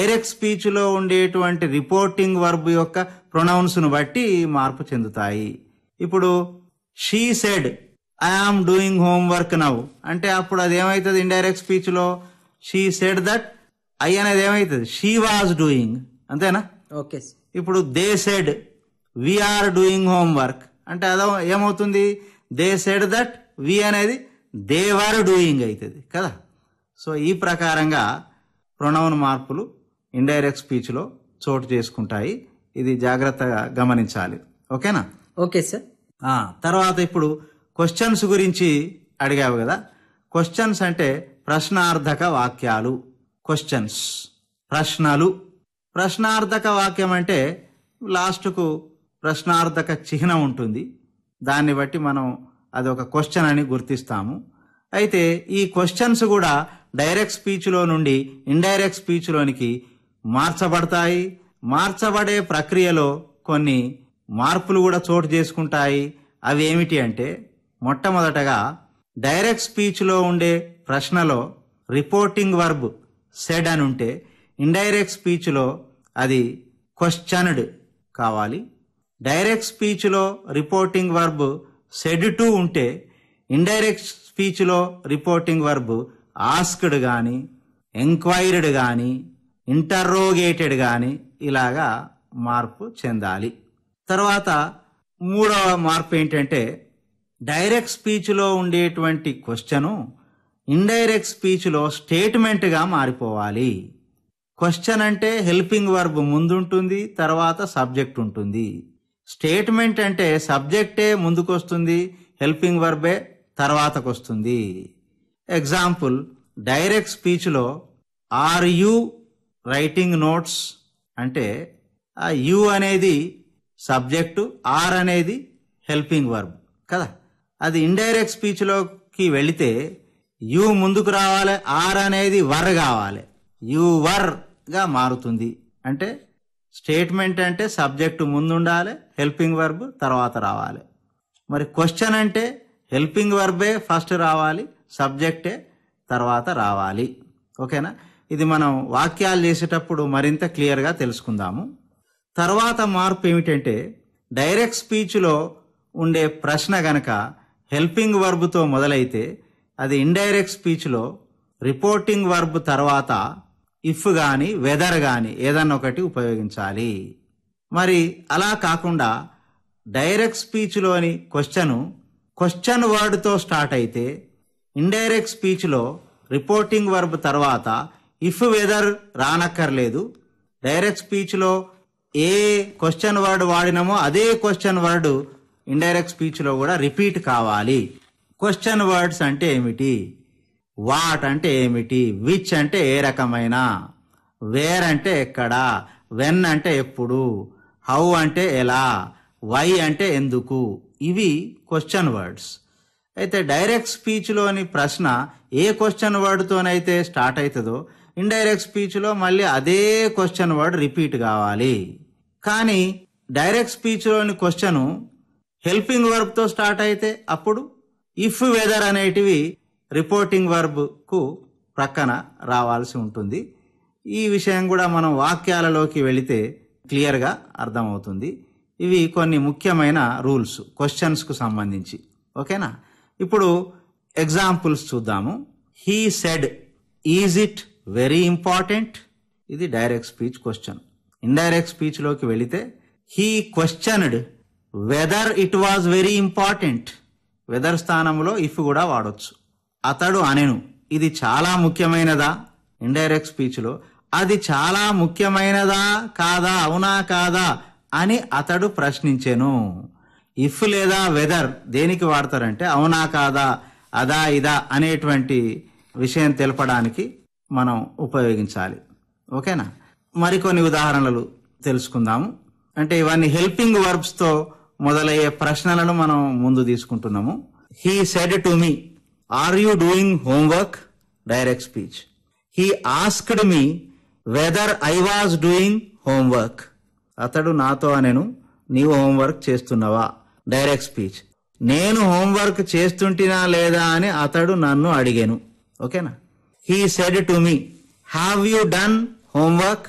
direct speech లో ఉండేటువంటి reporting verb యొక్క ప్రొనౌన్స్ ను బట్టి మార్పు చెందుతాయి ఇప్పుడు she said I am doing homework now అంటే అప్పుడు అది ఏమవుతుంది ఇండైరెక్ట్ స్పీచ్ లో షీ సెడ్ దట్ ఐ అనేది ఏమవుతుంది షీ వాజ్ డూయింగ్ అంతేనా ఓకే సార్ ఇప్పుడు they said we are doing homework అంటే అదో ఏమవుతుంది దే సెడ్ దట్ వి అనేది దేవర్ డూయింగ్ అవుతుంది కదా సో ఈ ప్రకారంగా ప్రొనౌన్ మార్పులు ఇండైరెక్ట్ స్పీచ్లో చోటు చేసుకుంటాయి ఇది జాగ్రత్తగా గమనించాలి ఓకేనా ఓకే సార్ ఆ, తర్వాత ఇప్పుడు క్వశ్చన్స్ గురించి అడిగావు కదా క్వశ్చన్స్ అంటే ప్రశ్నార్థక వాక్యాలు క్వశ్చన్స్ ప్రశ్నలు ప్రశ్నార్థక వాక్యం అంటే లాస్ట్కు ప్రశ్నార్థక చిహ్నం ఉంటుంది దాన్ని బట్టి మనం అది ఒక క్వశ్చన్ అని గుర్తిస్తాము అయితే ఈ క్వశ్చన్స్ కూడా డైరెక్ట్ స్పీచ్లో నుండి ఇండైరెక్ట్ స్పీచ్లోనికి మార్చబడతాయి మార్చబడే ప్రక్రియలో కొన్ని మార్పులు కూడా చోటు చేసుకుంటాయి అవి ఏమిటి అంటే మొట్టమొదటగా డైరెక్ట్ స్పీచ్లో ఉండే ప్రశ్నలో రిపోర్టింగ్ వర్బ్ సెడ్ అని ఉంటే ఇండైరెక్ట్ స్పీచ్లో అది క్వశ్చన్డ్ కావాలి డైరెక్ట్ స్పీచ్లో రిపోర్టింగ్ వర్బ్ సెడ్ టు ఉంటే ఇండైరెక్ట్ స్పీచ్లో రిపోర్టింగ్ వర్బ్ ఆస్క్డ్ కానీ ఎంక్వైర్డ్ కానీ ఇంటర్రోగేటెడ్ కానీ ఇలాగా మార్పు చెందాలి తర్వాత మూడవ మార్పు ఏంటంటే డైరెక్ట్ స్పీచ్లో ఉండేటువంటి క్వశ్చను ఇండైరెక్ట్ స్పీచ్లో స్టేట్మెంట్గా మారిపోవాలి క్వశ్చన్ అంటే హెల్పింగ్ వర్బ్ ముందుంటుంది తర్వాత సబ్జెక్ట్ ఉంటుంది స్టేట్మెంట్ అంటే సబ్జెక్టే ముందుకొస్తుంది హెల్పింగ్ వర్బే తర్వాతకొస్తుంది ఎగ్జాంపుల్ డైరెక్ట్ స్పీచ్లో ఆర్ యు రైటింగ్ నోట్స్ అంటే ఆ యు అనేది సబ్జెక్టు ఆర్ అనేది హెల్పింగ్ వర్బ్ కదా అది ఇండైరెక్ట్ స్పీచ్లోకి వెళితే యు ముందుకు రావాలి ఆర్ అనేది వర్ కావాలి యు వర్ గా మారుతుంది అంటే స్టేట్మెంట్ అంటే సబ్జెక్టు ముందు ఉండాలి హెల్పింగ్ వర్బ్ తర్వాత రావాలి మరి క్వశ్చన్ అంటే హెల్పింగ్ వర్బే ఫస్ట్ రావాలి సబ్జెక్టే తర్వాత రావాలి ఓకేనా ఇది మనం వాక్యాలు చేసేటప్పుడు మరింత క్లియర్గా తెలుసుకుందాము తర్వాత మార్పు ఏమిటంటే డైరెక్ట్ స్పీచ్లో ఉండే ప్రశ్న గనక హెల్పింగ్ వర్బ్తో మొదలైతే అది ఇండైరెక్ట్ స్పీచ్లో రిపోర్టింగ్ వర్బ్ తర్వాత ఇఫ్ గాని వెదర్ గాని ఏదన్నా ఒకటి ఉపయోగించాలి మరి అలా కాకుండా డైరెక్ట్ స్పీచ్లోని క్వశ్చను క్వశ్చన్ వర్డ్తో స్టార్ట్ అయితే ఇండైరెక్ట్ స్పీచ్లో రిపోర్టింగ్ వర్బ్ తర్వాత ఇఫ్ వెదర్ రానక్కర్లేదు డైరెక్ట్ స్పీచ్లో ఏ క్వశ్చన్ వర్డ్ వాడినామో అదే క్వశ్చన్ వర్డ్ ఇండైరెక్ట్ స్పీచ్లో కూడా రిపీట్ కావాలి క్వశ్చన్ వర్డ్స్ అంటే ఏమిటి వాట్ అంటే ఏమిటి విచ్ అంటే ఏ రకమైన వేర్ అంటే ఎక్కడ వెన్ అంటే ఎప్పుడు హౌ అంటే ఎలా వై అంటే ఎందుకు ఇవి క్వశ్చన్ వర్డ్స్ అయితే డైరెక్ట్ స్పీచ్లోని ప్రశ్న ఏ క్వశ్చన్ వర్డ్తోనైతే స్టార్ట్ అవుతుందో ఇండైరెక్ట్ స్పీచ్లో మళ్ళీ అదే క్వశ్చన్ వర్డ్ రిపీట్ కావాలి కానీ డైరెక్ట్ స్పీచ్లోని క్వశ్చన్ హెల్పింగ్ వర్బ్తో స్టార్ట్ అయితే అప్పుడు ఇఫ్ వెదర్ అనేటివి రిపోర్టింగ్ వర్బ్ కు ప్రక్కన రావాల్సి ఉంటుంది ఈ విషయం కూడా మనం వాక్యాలలోకి వెళితే క్లియర్గా అర్థమవుతుంది ఇవి కొన్ని ముఖ్యమైన రూల్స్ క్వశ్చన్స్కు సంబంధించి ఓకేనా ఇప్పుడు ఎగ్జాంపుల్స్ చూద్దాము he said is it very important ఇది డైరెక్ట్ స్పీచ్ క్వశ్చన్ ఇండైరెక్ట్ స్పీచ్లోకి వెళితే he questioned whether it was very important whether స్థానంలో ఇఫ్ కూడా వాడొచ్చు అతడు అనెను ఇది చాలా ముఖ్యమైనదా ఇండైరెక్ట్ స్పీచ్లో అది చాలా ముఖ్యమైనదా కాదా అవునా కాదా అని అతడు ప్రశ్నించెను ఇఫ్ లేదా వెదర్ దేనికి వాడతారంటే అవునా కాదా అదా ఇదా అనేటువంటి విషయం తెలపడానికి మనం ఉపయోగించాలి ఓకేనా మరికొన్ని ఉదాహరణలు తెలుసుకుందాము అంటే ఇవన్నీ హెల్పింగ్ వర్బ్స్ తో మొదలయ్యే ప్రశ్నలను మనం ముందు తీసుకుంటున్నాము he said to me are you doing homework direct speech he asked me whether I was doing homework అతడు నాతో అనెను నీవు హోంవర్క్ చేస్తున్నావా డైరెక్ట్ స్పీచ్ నేను హోంవర్క్ చేస్తుంటినా లేదా అని అతడు నన్ను అడిగాను ఓకేనా he said to me have you done homework